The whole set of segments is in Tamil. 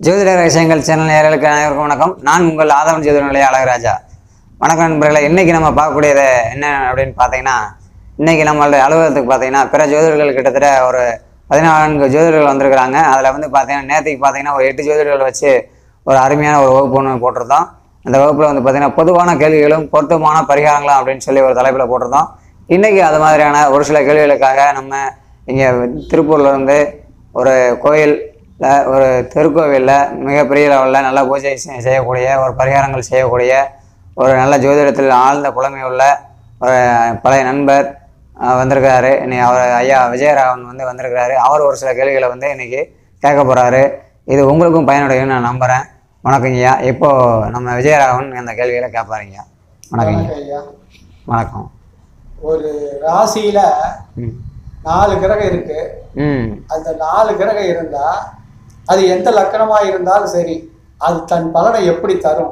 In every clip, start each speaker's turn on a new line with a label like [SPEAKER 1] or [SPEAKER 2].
[SPEAKER 1] ஜோதிட ரகசியங்கள் சேனல் நேயர்களுக்கு அனைவருக்கும் வணக்கம் நான் உங்கள் ஆதவன் ஜோதிட நிலைய அழகராஜா வணக்கம் நண்பர்களே இன்னைக்கு நம்ம பார்க்கக்கூடியது என்ன அப்படின்னு பார்த்தீங்கன்னா இன்னைக்கு நம்மளுடைய அலுவலகத்துக்கு பார்த்தீங்கன்னா பிற ஜோதிடர்கள் கிட்டத்தட்ட ஒரு பதினான்கு ஜோதிடர்கள் வந்திருக்கிறாங்க அதில் வந்து பார்த்தீங்கன்னா நேற்றுக்கு பார்த்தீங்கன்னா ஒரு எட்டு ஜோதிடர்கள் வச்சு ஒரு அருமையான ஒரு வகுப்பு ஒன்று போட்டிருந்தோம் அந்த வகுப்பில் வந்து பார்த்தீங்கன்னா பொதுவான கேள்விகளும் பொருத்தமான பரிகாரங்களும் அப்படின்னு சொல்லி ஒரு தலைப்பில் போட்டிருந்தோம் இன்னைக்கு அது மாதிரியான ஒரு சில கேள்விகளுக்காக நம்ம இங்கே திருப்பூர்ல இருந்து ஒரு கோயில் ஒரு திருக்கோவிலில் மிகப்பெரிய லெவலில் நல்ல பூஜை செய்- செய்யக்கூடிய ஒரு பரிகாரங்கள் செய்யக்கூடிய ஒரு நல்ல ஜோதிடத்தில் ஆழ்ந்த புலமை உள்ள ஒரு பழைய நண்பர் அஹ், வந்திருக்கிறாரு இன்னைக்கு அவர் ஐயா விஜயராகவன் வந்து வந்திருக்கிறாரு அவர் ஒரு சில கேள்விகளை வந்து இன்னைக்கு கேட்க போகிறாரு இது உங்களுக்கும் பயனுடையும் நான் நம்புகிறேன் வணக்கம் ஐயா இப்போ நம்ம விஜயராகவன் அந்த கேள்விகளை கேட்பாருங்க வணக்கம் ஐயா
[SPEAKER 2] வணக்கம் ஐயா
[SPEAKER 1] வணக்கம்
[SPEAKER 2] ஒரு ராசியில
[SPEAKER 1] ம்
[SPEAKER 2] நாலு கிரகம் இருக்கு
[SPEAKER 1] ம்
[SPEAKER 2] அந்த நாலு கிரகம் இருந்தா அது எந்த லக்கணமா இருந்தாலும் சரி அது தன் பலனை எப்படி தரும்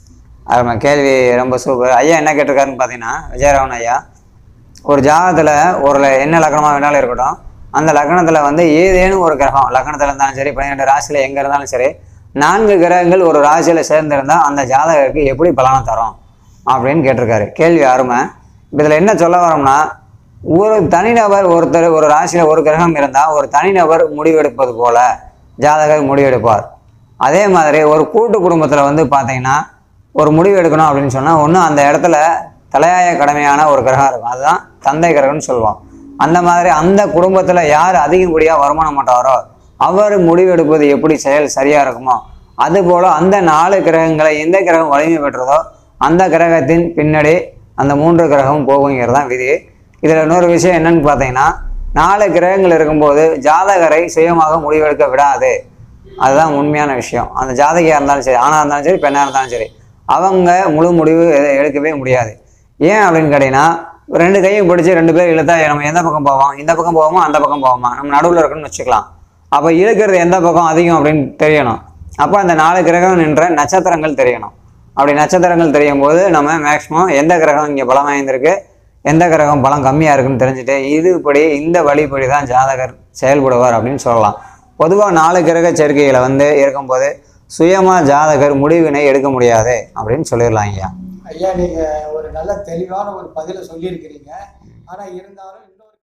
[SPEAKER 1] ஆமா கேள்வி ரொம்ப சூப்பர் ஐயா என்ன கேட்டிருக்காருன்னு பார்த்தீங்கன்னா விஜயராவன் ஐயா ஒரு ஜாதகத்தில் ஒரு ல- என்ன லக்னமாக வேணாலும் இருக்கட்டும் அந்த லக்னத்தில் வந்து ஏதேனும் ஒரு கிரகம் லக்னத்தில் இருந்தாலும் சரி பன்னிரெண்டு ராசியில் எங்கே இருந்தாலும் சரி நான்கு கிரகங்கள் ஒரு ராசியில் சேர்ந்திருந்தால் அந்த ஜாதகருக்கு எப்படி பலனை தரும் அப்படின்னு கேட்டிருக்காரு கேள்வி அருமை இதில் என்ன சொல்ல வரோம்னா ஒரு தனிநபர் ஒருத்தர் ஒரு ராசியில் ஒரு கிரகம் இருந்தால் ஒரு தனிநபர் முடிவெடுப்பது போல ஜாதகர் முடிவெடுப்பார் அதே மாதிரி ஒரு கூட்டு குடும்பத்தில் வந்து பார்த்தீங்கன்னா ஒரு முடிவு எடுக்கணும் அப்படின்னு சொன்னால் ஒன்று அந்த இடத்துல தலையாய கடமையான ஒரு கிரகம் இருக்கும் அதுதான் தந்தை கிரகம்னு சொல்லுவோம் அந்த மாதிரி அந்த குடும்பத்தில் யார் அதிகப்படியாக வருமானம் மாட்டாரோ அவர் முடிவெடுப்பது எப்படி செயல் சரியாக இருக்குமோ அதுபோல் அந்த நாலு கிரகங்களை எந்த கிரகம் வலிமை பெற்றதோ அந்த கிரகத்தின் பின்னாடி அந்த மூன்று கிரகமும் போகுங்கிறது தான் விதி இதில் இன்னொரு விஷயம் என்னன்னு பார்த்தீங்கன்னா நாலு கிரகங்கள் இருக்கும்போது ஜாதகரை சுயமாக முடிவெடுக்க விடாது அதுதான் உண்மையான விஷயம் அந்த ஜாதகியாக இருந்தாலும் சரி ஆணாக இருந்தாலும் சரி பெண்ணாக இருந்தாலும் சரி அவங்க முழு முடிவு எ- எடுக்கவே முடியாது ஏன் அப்படின்னு கேட்டிங்கன்னா ரெண்டு கையும் பிடிச்சி ரெண்டு பேர் இழுத்தா நம்ம எந்த பக்கம் போவோம் இந்த பக்கம் போவோமா அந்த பக்கம் போவோமா நம்ம நடுவில் இருக்கணும்னு வச்சுக்கலாம் அப்போ இழுக்கிறது எந்த பக்கம் அதிகம் அப்படின்னு தெரியணும் அப்போ அந்த நாலு கிரகம் நின்ற நட்சத்திரங்கள் தெரியணும் அப்படி நட்சத்திரங்கள் தெரியும் போது நம்ம மேக்ஸிமம் எந்த கிரகம் இங்கே பலம் வாய்ந்திருக்கு எந்த கிரகம் பலம் கம்மியாக இருக்குன்னு தெரிஞ்சுட்டு இதுபடி இந்த வழிப்படி தான் ஜாதகர் செயல்படுவார் அப்படின்னு சொல்லலாம் பொதுவாக நாலு கிரக சேர்க்கைகளை வந்து இருக்கும்போது சுயமாக ஜாதகர் முடிவினை எடுக்க முடியாது அப்படின்னு சொல்லிடலாம் ஐயா
[SPEAKER 2] ஐயா நீங்க ஒரு நல்ல தெளிவான ஒரு பதிலை சொல்லியிருக்கிறீங்க ஆனா இருந்தாலும் இன்னும்